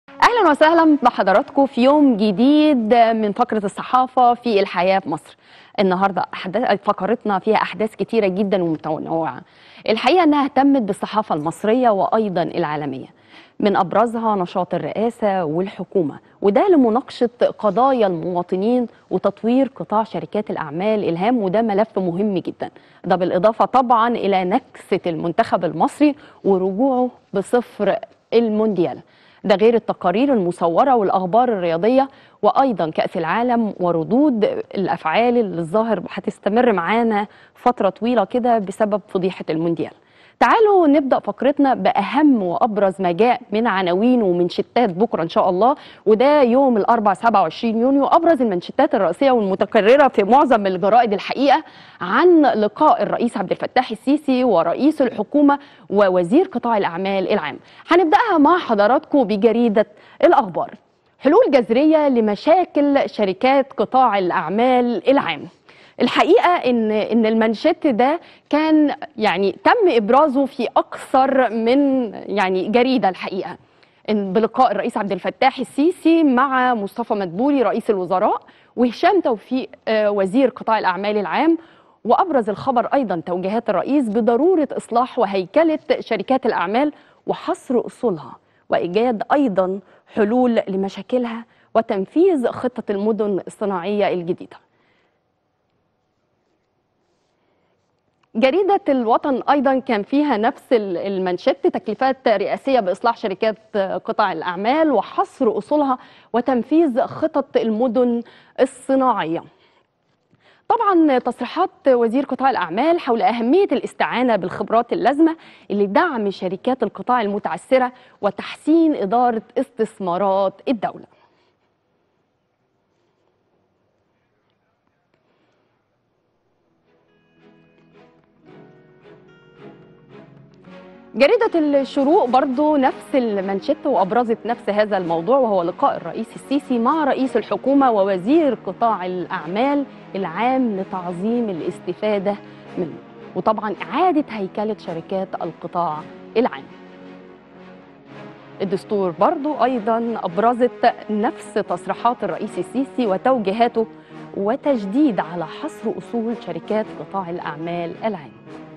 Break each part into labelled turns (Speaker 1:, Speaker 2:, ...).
Speaker 1: اهلا وسهلا بحضراتكم في يوم جديد من فقره الصحافه في الحياه في مصر النهارده أحداث فقرتنا فيها احداث كتيره جدا ومتنوعه الحقيقه انها اهتمت بالصحافه المصريه وايضا العالميه من ابرزها نشاط الرئاسه والحكومه وده لمناقشه قضايا المواطنين وتطوير قطاع شركات الاعمال الهام وده ملف مهم جدا ده بالاضافه طبعا الى نكسه المنتخب المصري ورجوعه بصفر المونديال ده غير التقارير المصورة والأخبار الرياضية وأيضا كأس العالم وردود الأفعال اللي الظاهر هتستمر معانا فترة طويلة كده بسبب فضيحة المونديال تعالوا نبدأ فقرتنا بأهم وأبرز ما جاء من عناوين ومنشتات بكرة إن شاء الله وده يوم الأربع 27 يونيو أبرز المنشتات الرئيسية والمتكررة في معظم الجرائد الحقيقة عن لقاء الرئيس عبد الفتاح السيسي ورئيس الحكومة ووزير قطاع الأعمال العام هنبدأها مع حضراتكم بجريدة الأخبار حلول جذرية لمشاكل شركات قطاع الأعمال العام الحقيقه ان ان المانشيت ده كان يعني تم ابرازه في اكثر من يعني جريده الحقيقه إن بلقاء الرئيس عبد الفتاح السيسي مع مصطفى مدبولي رئيس الوزراء وهشام توفيق آه، وزير قطاع الاعمال العام وابرز الخبر ايضا توجيهات الرئيس بضروره اصلاح وهيكله شركات الاعمال وحصر اصولها وايجاد ايضا حلول لمشاكلها وتنفيذ خطه المدن الصناعيه الجديده جريدة الوطن أيضا كان فيها نفس ال- المنشط تكليفات رئاسية بإصلاح شركات قطاع الأعمال وحصر أصولها وتنفيذ خطط المدن الصناعية طبعا تصريحات وزير قطاع الأعمال حول أهمية الاستعانة بالخبرات اللازمة لدعم شركات القطاع المتعثرة وتحسين إدارة استثمارات الدولة جريدة الشروق برضو نفس المانشيت وأبرزت نفس هذا الموضوع وهو لقاء الرئيس السيسي مع رئيس الحكومة ووزير قطاع الأعمال العام لتعظيم الاستفادة منه وطبعا إعادة هيكلة شركات القطاع العام الدستور برضو أيضا أبرزت نفس تصريحات الرئيس السيسي وتوجيهاته وتجديد على حصر أصول شركات قطاع الأعمال العام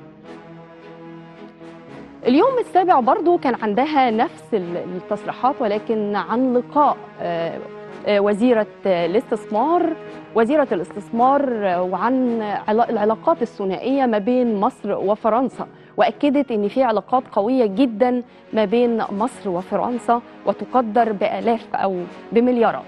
Speaker 1: اليوم السابع برضو كان عندها نفس ال- التصريحات ولكن عن لقاء آه، آه، وزيرة آه، الاستثمار وزيرة الاستثمار آه، وعن علا- العلاقات الثنائية ما بين مصر وفرنسا وأكدت أن في علاقات قوية جدا ما بين مصر وفرنسا وتقدر بآلاف أو بمليارات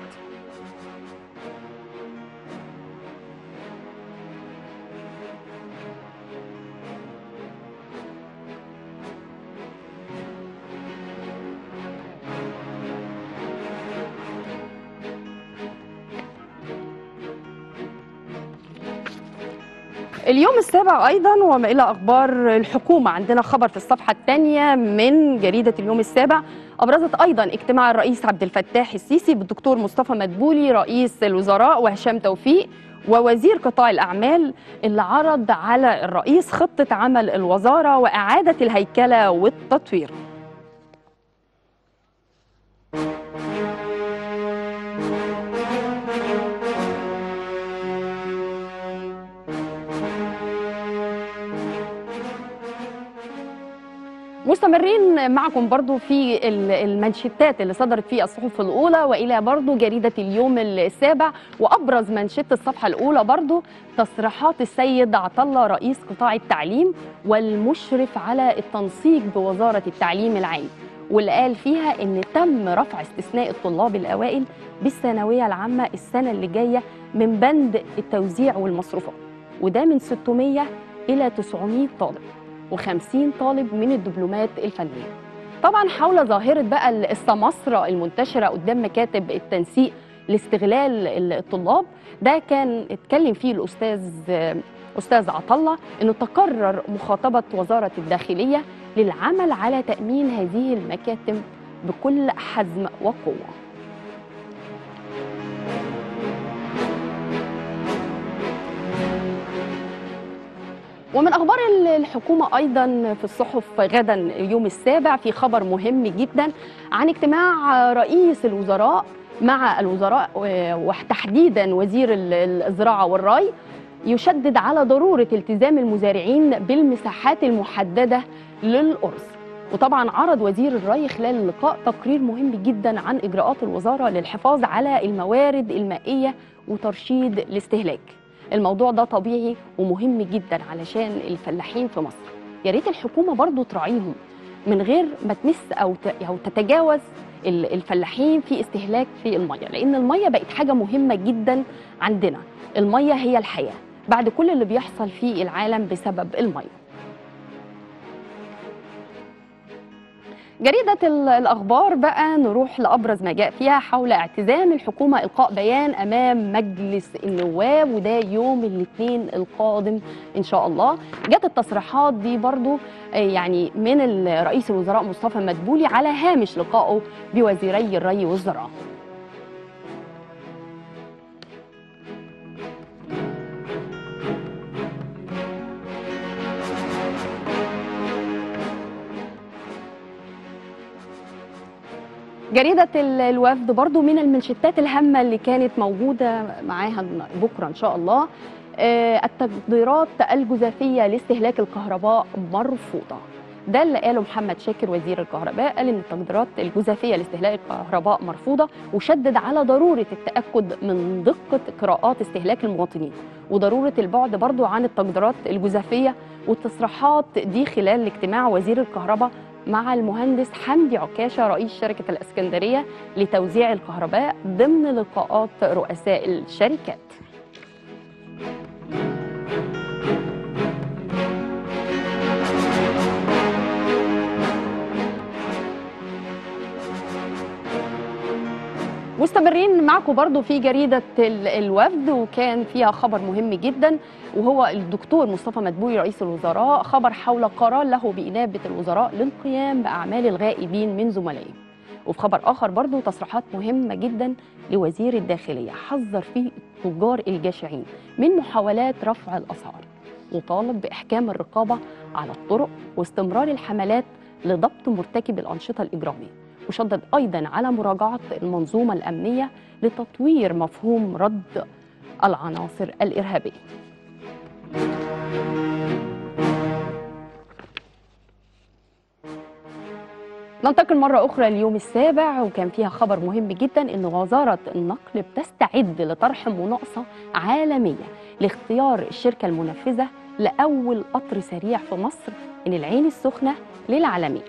Speaker 1: اليوم السابع ايضا وما الى اخبار الحكومه عندنا خبر في الصفحه الثانيه من جريده اليوم السابع ابرزت ايضا اجتماع الرئيس عبد الفتاح السيسي بالدكتور مصطفى مدبولي رئيس الوزراء وهشام توفيق ووزير قطاع الاعمال اللي عرض على الرئيس خطه عمل الوزاره واعاده الهيكله والتطوير مستمرين معكم برضو في ال- المانشيتات اللي صدرت في الصحف الأولى وإلى برضو جريدة اليوم السابع وأبرز مانشيت الصفحة الأولى برضو تصريحات السيد عطلة رئيس قطاع التعليم والمشرف على التنسيق بوزارة التعليم العالي واللي قال فيها إن تم رفع استثناء الطلاب الأوائل بالثانوية العامة السنة اللي جاية من بند التوزيع والمصروفات وده من 600 إلى 900 طالب و50 طالب من الدبلومات الفنيه. طبعا حول ظاهره بقى السماسره المنتشره قدام مكاتب التنسيق لاستغلال الطلاب ده كان اتكلم فيه الاستاذ استاذ عطله انه تقرر مخاطبه وزاره الداخليه للعمل على تامين هذه المكاتب بكل حزم وقوه. ومن اخبار ال- الحكومه ايضا في الصحف غدا يوم السابع في خبر مهم جدا عن اجتماع رئيس الوزراء مع الوزراء آه، وتحديدا وزير ال- الزراعه والري يشدد على ضروره التزام المزارعين بالمساحات المحدده للارز وطبعا عرض وزير الري خلال اللقاء تقرير مهم جدا عن اجراءات الوزاره للحفاظ على الموارد المائيه وترشيد الاستهلاك الموضوع ده طبيعي ومهم جدا علشان الفلاحين في مصر يا ريت الحكومه برضو تراعيهم من غير ما تمس او ت- او تتجاوز ال- الفلاحين في استهلاك في الميه لان الميه بقت حاجه مهمه جدا عندنا الميه هي الحياه بعد كل اللي بيحصل في العالم بسبب الميه جريدة ال- الأخبار بقى نروح لأبرز ما جاء فيها حول اعتزام الحكومة إلقاء بيان أمام مجلس النواب وده يوم الاثنين القادم إن شاء الله جت التصريحات دي برضو آه، يعني من ال- رئيس الوزراء مصطفى مدبولي على هامش لقائه بوزيري الري والزراعة جريدة ال- الوفد برضو من المنشطات الهامة اللي كانت موجودة معاها بكرة إن شاء الله آه، التقديرات الجزافية لاستهلاك الكهرباء مرفوضة ده اللي قاله محمد شاكر وزير الكهرباء قال ان التقديرات الجزافيه لاستهلاك الكهرباء مرفوضه وشدد على ضروره التاكد من دقه قراءات استهلاك المواطنين وضروره البعد برضو عن التقديرات الجزافيه والتصريحات دي خلال اجتماع وزير الكهرباء مع المهندس حمدي عكاشه رئيس شركه الاسكندريه لتوزيع الكهرباء ضمن لقاءات رؤساء الشركات مستمرين معكم برضو في جريدة ال- الوفد وكان فيها خبر مهم جدا وهو الدكتور مصطفى مدبولي رئيس الوزراء خبر حول قرار له بإنابة الوزراء للقيام بأعمال الغائبين من زملائهم وفي خبر آخر برضو تصريحات مهمة جدا لوزير الداخلية حذر فيه التجار الجشعين من محاولات رفع الأسعار وطالب بإحكام الرقابة على الطرق واستمرار الحملات لضبط مرتكب الأنشطة الإجرامية وشدد أيضا على مراجعة المنظومة الأمنية لتطوير مفهوم رد العناصر الإرهابية ننتقل مرة أخرى اليوم السابع وكان فيها خبر مهم جدا إن وزارة النقل بتستعد لطرح مناقصة عالمية لاختيار الشركة المنفذة لأول قطر سريع في مصر من العين السخنة للعالمين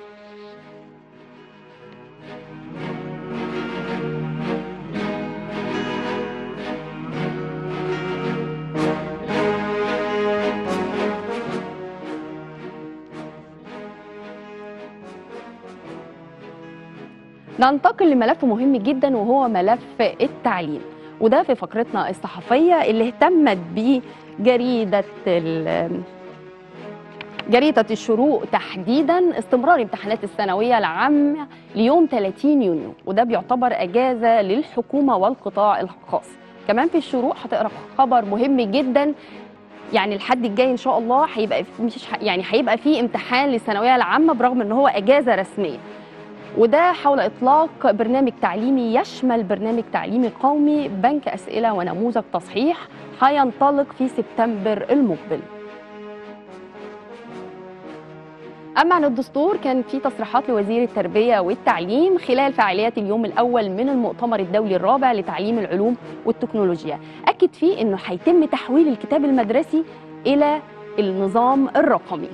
Speaker 1: ننتقل لملف مهم جدا وهو ملف التعليم وده في فقرتنا الصحفية اللي اهتمت بيه جريدة ال- جريدة الشروق تحديدا استمرار امتحانات الثانوية العامة ليوم 30 يونيو وده بيعتبر أجازة للحكومة والقطاع الخاص كمان في الشروق هتقرا خبر مهم جدا يعني الحد الجاي ان شاء الله هيبقى في- مش ح- يعني هيبقى فيه امتحان للثانويه العامه برغم ان هو اجازه رسميه وده حول اطلاق برنامج تعليمي يشمل برنامج تعليمي قومي بنك اسئله ونموذج تصحيح هينطلق في سبتمبر المقبل أما عن الدستور كان في تصريحات لوزير التربية والتعليم خلال فعاليات اليوم الأول من المؤتمر الدولي الرابع لتعليم العلوم والتكنولوجيا أكد فيه أنه هيتم تحويل الكتاب المدرسي إلى النظام الرقمي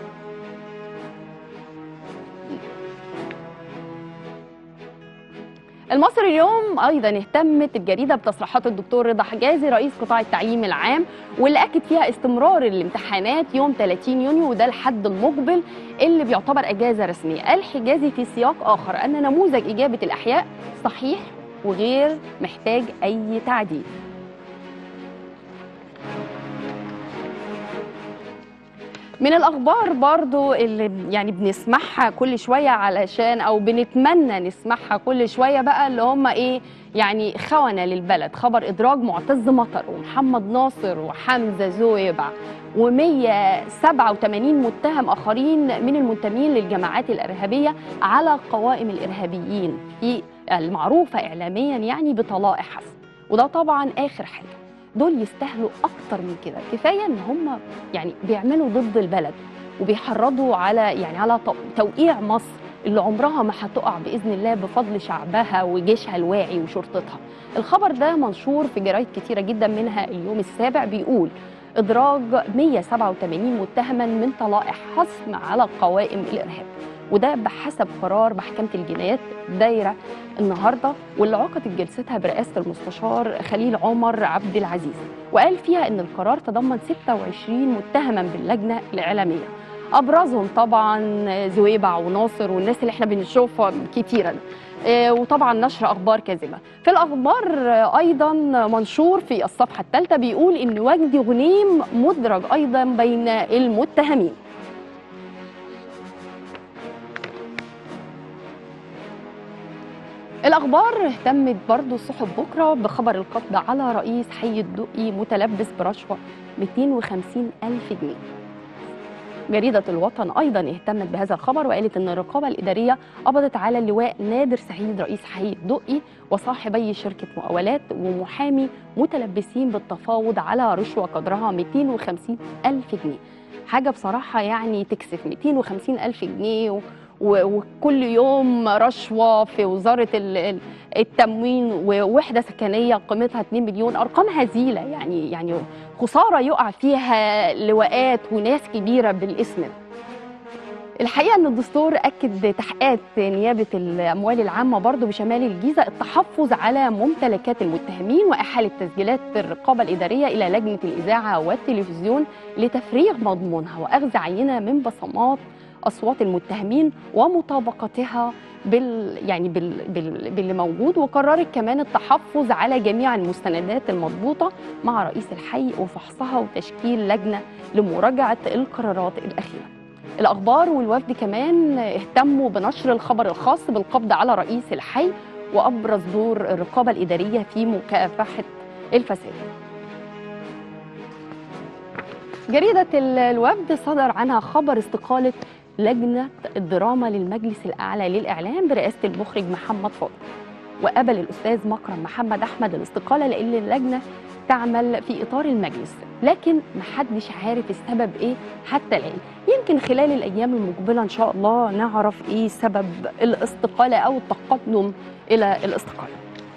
Speaker 1: المصري اليوم ايضا اهتمت الجريده بتصريحات الدكتور رضا حجازي رئيس قطاع التعليم العام واللي اكد فيها استمرار الامتحانات يوم 30 يونيو وده الحد المقبل اللي بيعتبر اجازه رسميه قال حجازي في سياق اخر ان نموذج اجابه الاحياء صحيح وغير محتاج اي تعديل من الاخبار برضو اللي يعني بنسمعها كل شويه علشان او بنتمنى نسمعها كل شويه بقى اللي هم ايه يعني خونه للبلد خبر ادراج معتز مطر ومحمد ناصر وحمزه زويبع و187 متهم اخرين من المنتمين للجماعات الارهابيه على قوائم الارهابيين في المعروفه اعلاميا يعني بطلائع حسن وده طبعا اخر حاجه دول يستاهلوا اكتر من كده كفايه ان هم يعني بيعملوا ضد البلد وبيحرضوا على يعني على تو- توقيع مصر اللي عمرها ما هتقع باذن الله بفضل شعبها وجيشها الواعي وشرطتها الخبر ده منشور في جرايد كتيره جدا منها اليوم السابع بيقول ادراج 187 متهما من طلائع حسم على قوائم الارهاب وده بحسب قرار محكمه الجنايات دايره النهارده واللي عقدت جلستها برئاسه المستشار خليل عمر عبد العزيز وقال فيها ان القرار تضمن 26 متهما باللجنه الاعلاميه ابرزهم طبعا زويبع وناصر والناس اللي احنا بنشوفها كتيرا آه، وطبعا نشر اخبار كاذبه في الاخبار آه، ايضا منشور في الصفحه الثالثه بيقول ان وجدي غنيم مدرج ايضا بين المتهمين الأخبار اهتمت برضو صحف بكرة بخبر القبض على رئيس حي الدقي متلبس برشوة 250 ألف جنيه جريدة الوطن أيضا اهتمت بهذا الخبر وقالت أن الرقابة الإدارية قبضت على اللواء نادر سعيد رئيس حي الدقي وصاحبي شركة مقاولات ومحامي متلبسين بالتفاوض على رشوة قدرها 250 ألف جنيه حاجة بصراحة يعني تكسف 250 ألف جنيه و... و- وكل يوم رشوة في وزارة ال- ال- التموين ووحدة سكنية قيمتها 2 مليون أرقام هزيلة يعني يعني خسارة يقع فيها لواءات وناس كبيرة بالاسم ده. الحقيقة أن الدستور أكد تحقيقات نيابة الأموال العامة برضه بشمال الجيزة التحفظ على ممتلكات المتهمين وإحالة تسجيلات الرقابة الإدارية إلى لجنة الإذاعة والتلفزيون لتفريغ مضمونها وأخذ عينة من بصمات أصوات المتهمين ومطابقتها بال يعني بال بال باللي موجود وقررت كمان التحفظ على جميع المستندات المضبوطة مع رئيس الحي وفحصها وتشكيل لجنة لمراجعة القرارات الأخيرة الأخبار والوفد كمان اهتموا بنشر الخبر الخاص بالقبض على رئيس الحي وأبرز دور الرقابة الإدارية في مكافحة الفساد جريدة ال- الوفد صدر عنها خبر استقالة لجنة الدراما للمجلس الأعلى للإعلام برئاسة المخرج محمد فاضل وقبل الأستاذ مكرم محمد أحمد الاستقالة لأن اللجنة تعمل في إطار المجلس لكن محدش عارف السبب إيه حتى الآن يمكن خلال الأيام المقبلة إن شاء الله نعرف إيه سبب الاستقالة أو التقدم إلى الاستقالة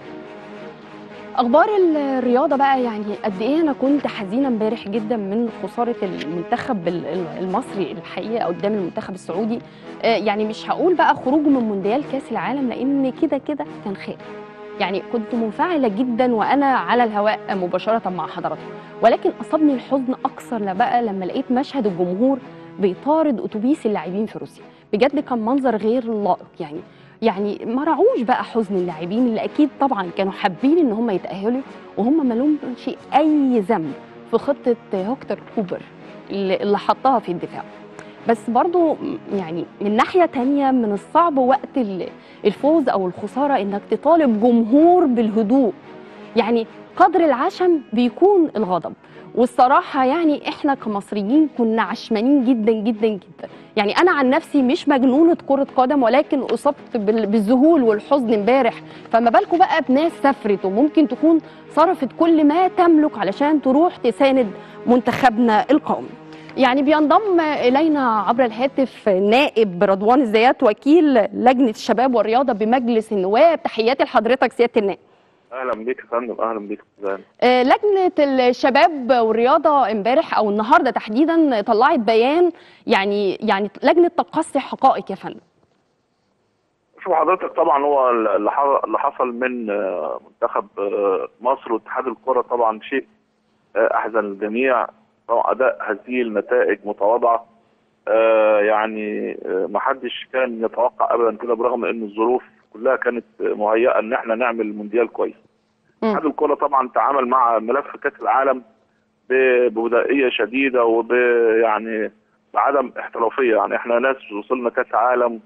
Speaker 1: اخبار الرياضه بقى يعني قد ايه انا كنت حزينه امبارح جدا من خساره المنتخب ال- ال- المصري الحقيقه قدام المنتخب السعودي آه، يعني مش هقول بقى خروجه من مونديال كاس العالم لان كده كده كان خير يعني كنت منفعله جدا وانا على الهواء مباشره مع حضراتكم ولكن اصابني الحزن اكثر لا بقى لما لقيت مشهد الجمهور بيطارد اتوبيس اللاعبين في روسيا بجد كان منظر غير لائق يعني يعني ما راعوش بقى حزن اللاعبين اللي اكيد طبعا كانوا حابين ان هم يتاهلوا وهم ما لهمش اي ذنب في خطه هوكتر كوبر اللي اللي حطها في الدفاع بس برضو م- يعني من ناحيه تانية من الصعب وقت ال- الفوز او الخساره انك تطالب جمهور بالهدوء يعني قدر العشم بيكون الغضب والصراحه يعني احنا كمصريين كنا عشمانين جدا جدا جدا يعني انا عن نفسي مش مجنونه كره قدم ولكن اصبت بال- بالذهول والحزن امبارح فما بالكم بقى بناس سافرت وممكن تكون صرفت كل ما تملك علشان تروح تساند منتخبنا القومي يعني بينضم الينا عبر الهاتف نائب رضوان الزيات وكيل لجنه الشباب والرياضه بمجلس النواب تحياتي لحضرتك سياده النائب
Speaker 2: اهلا بيك يا فندم اهلا بيك يا
Speaker 1: آه، لجنة الشباب والرياضة امبارح أو النهاردة تحديدا طلعت بيان يعني يعني لجنة تقصي حقائق يا فندم
Speaker 2: شوف حضرتك طبعا هو اللي ح- اللي حصل من آه، منتخب آه، مصر واتحاد الكره طبعا شيء آه، احزن الجميع طبعا اداء هزيل نتائج متواضعه آه، يعني آه، ما حدش كان يتوقع ابدا كده برغم ان الظروف كلها كانت مهيئه ان احنا نعمل مونديال كويس
Speaker 1: مم.
Speaker 2: اتحاد الكره طبعا تعامل مع ملف كاس العالم ب- ببدائيه شديده وب يعني بعدم احترافيه يعني احنا ناس وصلنا كاس عالم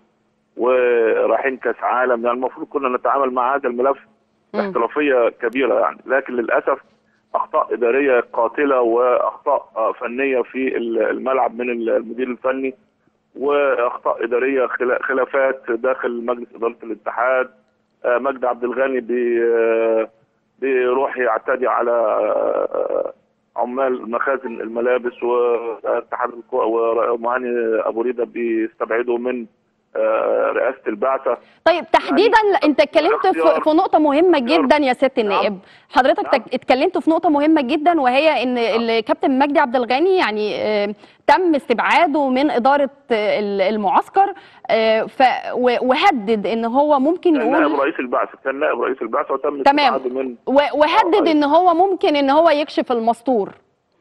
Speaker 2: ورايحين كاس عالم يعني المفروض كنا نتعامل مع هذا الملف
Speaker 1: مم.
Speaker 2: باحترافيه كبيره يعني لكن للاسف اخطاء اداريه قاتله واخطاء آه، فنيه في الملعب من المدير الفني واخطاء اداريه خلا- خلافات داخل مجلس اداره الاتحاد آه، مجدي عبد الغني بي آه، بيروح يعتدي على آه، عمال مخازن الملابس واتحاد الكوره ومهاني ابو ريده بيستبعدوا من آه، رئاسه البعثه
Speaker 1: طيب تحديدا انت اتكلمت في
Speaker 2: اختيار-
Speaker 1: في نقطه مهمه
Speaker 2: اختيار-
Speaker 1: جدا يا سياده
Speaker 2: نعم.
Speaker 1: النائب حضرتك
Speaker 2: نعم.
Speaker 1: تك- اتكلمت في نقطه مهمه جدا وهي ان الكابتن مجدي عبد الغني يعني آه، تم استبعاده من اداره آه، ال- المعسكر آه، ف و- وهدد ان هو ممكن
Speaker 2: كان نائب
Speaker 1: يقول
Speaker 2: رئيس البعثه كان نائب رئيس البعثه وتم
Speaker 1: تمام.
Speaker 2: استبعاده من
Speaker 1: و- وهدد
Speaker 2: آه،
Speaker 1: ان هو ممكن ان هو يكشف المستور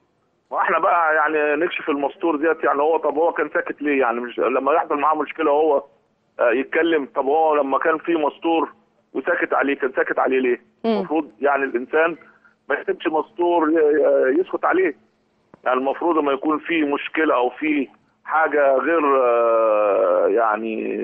Speaker 2: واحنا بقى يعني نكشف المستور ديت يعني هو طب هو كان ساكت ليه يعني مش لما يحصل معاه مشكله هو آه، يتكلم طب هو لما كان في مستور وساكت عليه كان ساكت عليه ليه؟
Speaker 1: مم.
Speaker 2: المفروض يعني الانسان ما يسيبش مستور ي- ي- يسكت عليه يعني المفروض لما يكون في مشكله او في حاجه غير آه، يعني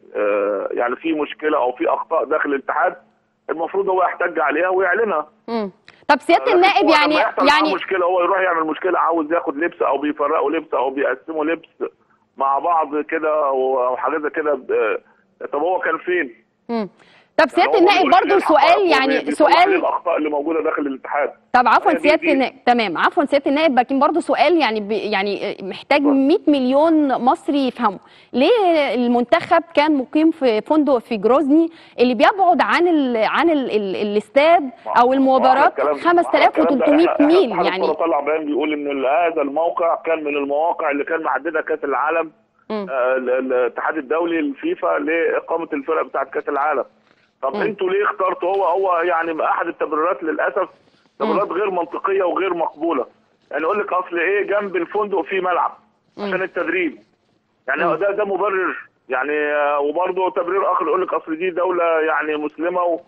Speaker 2: آه، يعني في مشكله او في اخطاء داخل الاتحاد المفروض هو يحتج عليها ويعلنها
Speaker 1: مم. طب سياده
Speaker 2: لكن
Speaker 1: النائب
Speaker 2: هو
Speaker 1: يعني
Speaker 2: لما يحصل معاه
Speaker 1: يعني
Speaker 2: مشكله هو يروح يعمل مشكله عاوز ياخد لبس او بيفرقوا لبس او بيقسموا لبس مع بعض كده او حاجات زي كده ب- طب هو كان فين؟
Speaker 1: مم. طب
Speaker 2: يعني
Speaker 1: سياده
Speaker 2: هو
Speaker 1: النائب
Speaker 2: بيقول
Speaker 1: برضو
Speaker 2: ليه
Speaker 1: سؤال
Speaker 2: الأخطاء
Speaker 1: يعني
Speaker 2: وبيصلح ليه
Speaker 1: سؤال
Speaker 2: الاخطاء اللي موجوده داخل الاتحاد
Speaker 1: طب عفوا
Speaker 2: هي دي-
Speaker 1: سياده
Speaker 2: دي.
Speaker 1: النائب تمام عفوا سياده النائب لكن برضه سؤال يعني ب... يعني محتاج 100 مليون مصري يفهموا ليه المنتخب كان مقيم في فندق في جروزني اللي بيبعد عن ال... عن ال... ال... الاستاد او المباراه
Speaker 2: الكلام- الكلام ده
Speaker 1: 5300
Speaker 2: إحنا- إحنا
Speaker 1: ميل
Speaker 2: اتحاد
Speaker 1: يعني
Speaker 2: الكرة طلع بيان بيقول ان هذا الموقع كان من المواقع اللي كان محددها كاس العالم
Speaker 1: مم.
Speaker 2: آه، ال- ال- الاتحاد الدولي الفيفا لاقامه الفرق بتاعه كاس العالم طب
Speaker 1: مم.
Speaker 2: انتوا ليه اخترتوا هو هو يعني احد التبريرات للاسف تبريرات غير منطقيه وغير مقبوله يعني يقول لك اصل ايه جنب الفندق في ملعب عشان التدريب يعني
Speaker 1: مم.
Speaker 2: ده ده مبرر يعني آه، وبرضه تبرير اخر يقول لك اصل دي دوله يعني مسلمه و-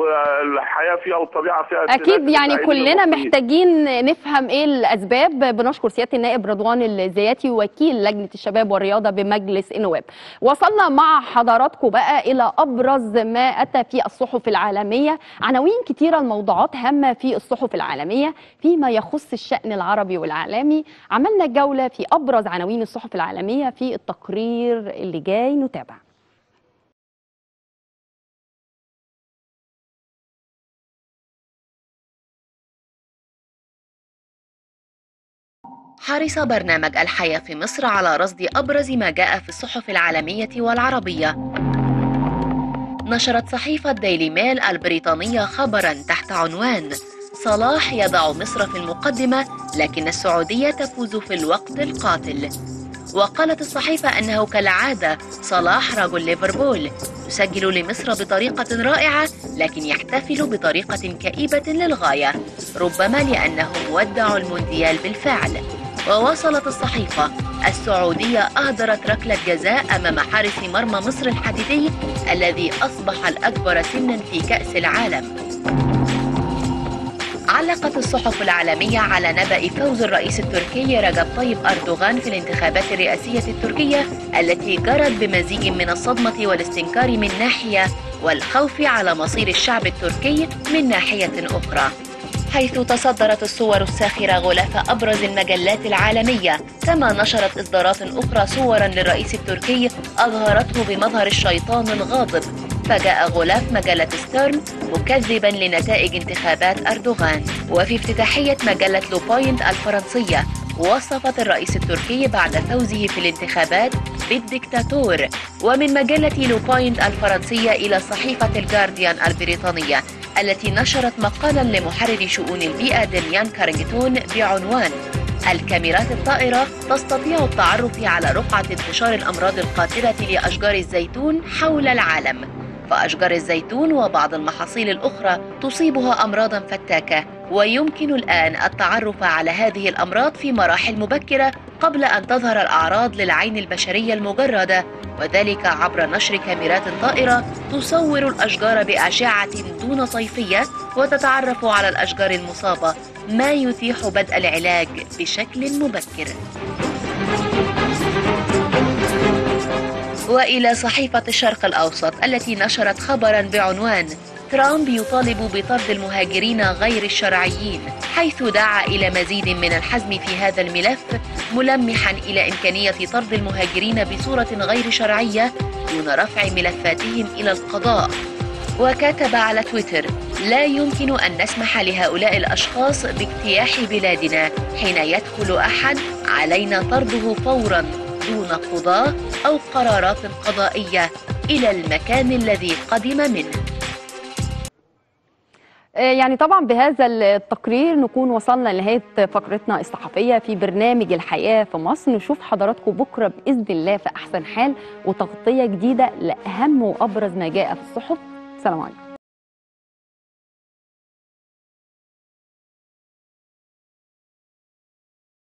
Speaker 2: والحياه فيها والطبيعه فيها
Speaker 1: اكيد
Speaker 2: ابتلاءات
Speaker 1: يعني
Speaker 2: للمساعدين
Speaker 1: كلنا
Speaker 2: المصريين.
Speaker 1: محتاجين نفهم ايه الاسباب بنشكر سياده النائب رضوان الزياتي وكيل لجنه الشباب والرياضه بمجلس النواب وصلنا مع حضراتكم بقى الى ابرز ما اتى في الصحف العالميه عناوين كتيره الموضوعات هامه في الصحف العالميه فيما يخص الشان العربي والعالمي عملنا جوله في ابرز عناوين الصحف العالميه في التقرير اللي جاي نتابع
Speaker 3: حرص برنامج الحياة في مصر على رصد أبرز ما جاء في الصحف العالمية والعربية. نشرت صحيفة ديلي ميل البريطانية خبرا تحت عنوان صلاح يضع مصر في المقدمة لكن السعودية تفوز في الوقت القاتل. وقالت الصحيفة أنه كالعادة صلاح رجل ليفربول يسجل لمصر بطريقة رائعة لكن يحتفل بطريقة كئيبة للغاية ربما لأنه مودع المونديال بالفعل ووصلت الصحيفة السعودية أهدرت ركلة جزاء أمام حارس مرمى مصر الحديدي الذي أصبح الأكبر سنا في كأس العالم علقت الصحف العالمية على نبأ فوز الرئيس التركي رجب طيب أردوغان في الانتخابات الرئاسية التركية التي جرت بمزيج من الصدمة والاستنكار من ناحية والخوف على مصير الشعب التركي من ناحية أخرى حيث تصدرت الصور الساخرة غلاف أبرز المجلات العالمية كما نشرت إصدارات أخرى صورا للرئيس التركي أظهرته بمظهر الشيطان الغاضب فجاء غلاف مجلة ستيرن مكذبا لنتائج انتخابات أردوغان وفي افتتاحية مجلة لوبوينت الفرنسية وصفت الرئيس التركي بعد فوزه في الانتخابات بالدكتاتور ومن مجلة لوبوينت الفرنسية إلى صحيفة الجارديان البريطانية التي نشرت مقالا لمحرر شؤون البيئة ديميان كارنجتون بعنوان الكاميرات الطائرة تستطيع التعرف على رقعة انتشار الأمراض القاتلة لأشجار الزيتون حول العالم فأشجار الزيتون وبعض المحاصيل الأخرى تصيبها أمراضا فتاكة ويمكن الآن التعرف على هذه الأمراض في مراحل مبكرة قبل أن تظهر الأعراض للعين البشرية المجردة وذلك عبر نشر كاميرات طائرة تصور الأشجار بأشعة دون طيفية وتتعرف على الأشجار المصابة ما يتيح بدء العلاج بشكل مبكر والى صحيفه الشرق الاوسط التي نشرت خبرا بعنوان ترامب يطالب بطرد المهاجرين غير الشرعيين حيث دعا الى مزيد من الحزم في هذا الملف ملمحا الى امكانيه طرد المهاجرين بصوره غير شرعيه دون رفع ملفاتهم الى القضاء وكتب على تويتر لا يمكن ان نسمح لهؤلاء الاشخاص باجتياح بلادنا حين يدخل احد علينا طرده فورا دون قضاه او قرارات قضائيه الى المكان الذي قدم منه
Speaker 1: آه، يعني طبعا بهذا التقرير نكون وصلنا لنهايه فقرتنا الصحفيه في برنامج الحياه في مصر نشوف حضراتكم بكره باذن الله في احسن حال وتغطيه جديده لاهم وابرز ما جاء في الصحف سلام عليكم